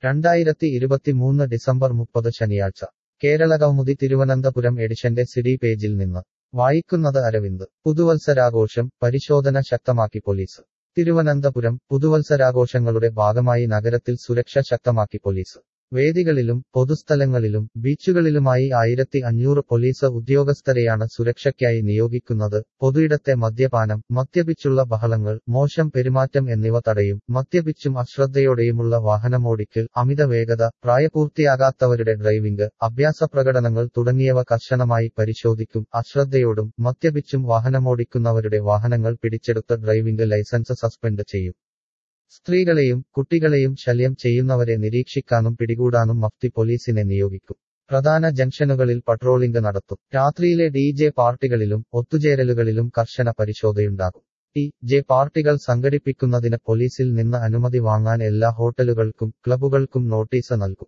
രണ്ടായിരത്തി ഇരുപത്തിമൂന്ന് ഡിസംബർ മുപ്പത് ശനിയാഴ്ച കേരളകൗമുദി തിരുവനന്തപുരം എഡിഷന്റെ സിഡി പേജിൽ നിന്ന് വായിക്കുന്നത് അരവിന്ദ് പുതുവത്സരാഘോഷം പരിശോധന ശക്തമാക്കി പോലീസ് തിരുവനന്തപുരം പുതുവത്സരാഘോഷങ്ങളുടെ ഭാഗമായി നഗരത്തിൽ സുരക്ഷ ശക്തമാക്കി പോലീസ് വേദികളിലും പൊതുസ്ഥലങ്ങളിലും ബീച്ചുകളിലുമായി ആയിരത്തി അഞ്ഞൂറ് പോലീസ് ഉദ്യോഗസ്ഥരെയാണ് സുരക്ഷയ്ക്കായി നിയോഗിക്കുന്നത് പൊതുയിടത്തെ മദ്യപാനം മദ്യപിച്ചുള്ള ബഹളങ്ങൾ മോശം പെരുമാറ്റം എന്നിവ തടയും മദ്യപിച്ചും അശ്രദ്ധയോടെയുമുള്ള വാഹനമോടിക്കൽ അമിത വേഗത പ്രായപൂർത്തിയാകാത്തവരുടെ ഡ്രൈവിംഗ് അഭ്യാസ പ്രകടനങ്ങൾ തുടങ്ങിയവ കർശനമായി പരിശോധിക്കും അശ്രദ്ധയോടും മദ്യപിച്ചും വാഹനമോടിക്കുന്നവരുടെ വാഹനങ്ങൾ പിടിച്ചെടുത്ത ഡ്രൈവിംഗ് ലൈസൻസ് സസ്പെൻഡ് ചെയ്യും സ്ത്രീകളെയും കുട്ടികളെയും ശല്യം ചെയ്യുന്നവരെ നിരീക്ഷിക്കാനും പിടികൂടാനും മഫ്തി പോലീസിനെ നിയോഗിക്കും പ്രധാന ജംഗ്ഷനുകളിൽ പട്രോളിംഗ് നടത്തും രാത്രിയിലെ ഡി ജെ പാർട്ടികളിലും ഒത്തുചേരലുകളിലും കർശന പരിശോധനയുണ്ടാകും ഡി ജെ പാർട്ടികൾ സംഘടിപ്പിക്കുന്നതിന് പോലീസിൽ നിന്ന് അനുമതി വാങ്ങാൻ എല്ലാ ഹോട്ടലുകൾക്കും ക്ലബുകൾക്കും നോട്ടീസ് നൽകും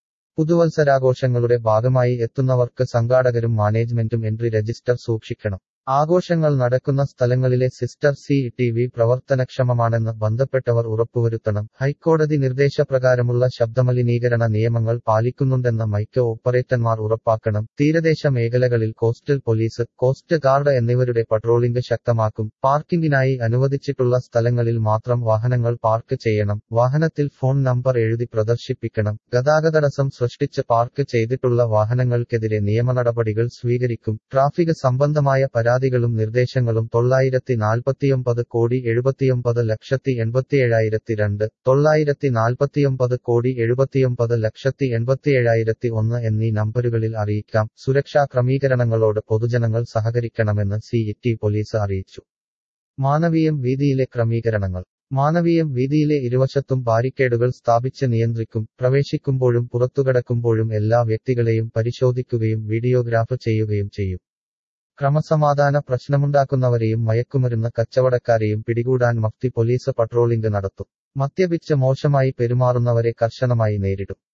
പുതുവത്സരാഘോഷങ്ങളുടെ ഭാഗമായി എത്തുന്നവർക്ക് സംഘാടകരും മാനേജ്മെന്റും എൻട്രി രജിസ്റ്റർ സൂക്ഷിക്കണം ആഘോഷങ്ങൾ നടക്കുന്ന സ്ഥലങ്ങളിലെ സിസ്റ്റർ സി ടി വി പ്രവർത്തനക്ഷമമാണെന്ന് ബന്ധപ്പെട്ടവർ ഉറപ്പുവരുത്തണം ഹൈക്കോടതി നിർദ്ദേശപ്രകാരമുള്ള ശബ്ദമലിനീകരണ നിയമങ്ങൾ പാലിക്കുന്നുണ്ടെന്ന് മൈക്ക് ഓപ്പറേറ്റർമാർ ഉറപ്പാക്കണം തീരദേശ മേഖലകളിൽ കോസ്റ്റൽ പോലീസ് കോസ്റ്റ് ഗാർഡ് എന്നിവരുടെ പട്രോളിംഗ് ശക്തമാക്കും പാർക്കിംഗിനായി അനുവദിച്ചിട്ടുള്ള സ്ഥലങ്ങളിൽ മാത്രം വാഹനങ്ങൾ പാർക്ക് ചെയ്യണം വാഹനത്തിൽ ഫോൺ നമ്പർ എഴുതി പ്രദർശിപ്പിക്കണം ഗതാഗതടസ്സം സൃഷ്ടിച്ച് പാർക്ക് ചെയ്തിട്ടുള്ള വാഹനങ്ങൾക്കെതിരെ നിയമനടപടികൾ സ്വീകരിക്കും ട്രാഫിക് സംബന്ധമായ പരാതികളും നിർദ്ദേശങ്ങളും തൊള്ളായിരത്തി നാൽപ്പത്തിയൊമ്പത് കോടി എഴുപത്തിയൊമ്പത് ലക്ഷത്തി എൺപത്തിയേഴായിരത്തി രണ്ട് തൊള്ളായിരത്തി നാൽപ്പത്തിയൊമ്പത് കോടി എഴുപത്തിയൊമ്പത് ലക്ഷത്തി എൺപത്തിയേഴായിരത്തി ഒന്ന് എന്നീ നമ്പരുകളിൽ അറിയിക്കാം സുരക്ഷാ ക്രമീകരണങ്ങളോട് പൊതുജനങ്ങൾ സഹകരിക്കണമെന്ന് സി ടി പോലീസ് അറിയിച്ചു മാനവീയം വീതിയിലെ ക്രമീകരണങ്ങൾ മാനവീയം വീതിയിലെ ഇരുവശത്തും ബാരിക്കേഡുകൾ സ്ഥാപിച്ച് നിയന്ത്രിക്കും പ്രവേശിക്കുമ്പോഴും പുറത്തുകടക്കുമ്പോഴും എല്ലാ വ്യക്തികളെയും പരിശോധിക്കുകയും വീഡിയോഗ്രാഫ് ചെയ്യുകയും ചെയ്യും ക്രമസമാധാന പ്രശ്നമുണ്ടാക്കുന്നവരെയും മയക്കുമരുന്ന് കച്ചവടക്കാരെയും പിടികൂടാൻ മഫ്തി പോലീസ് പട്രോളിംഗ് നടത്തും മദ്യപിച്ച് മോശമായി പെരുമാറുന്നവരെ കർശനമായി നേരിടും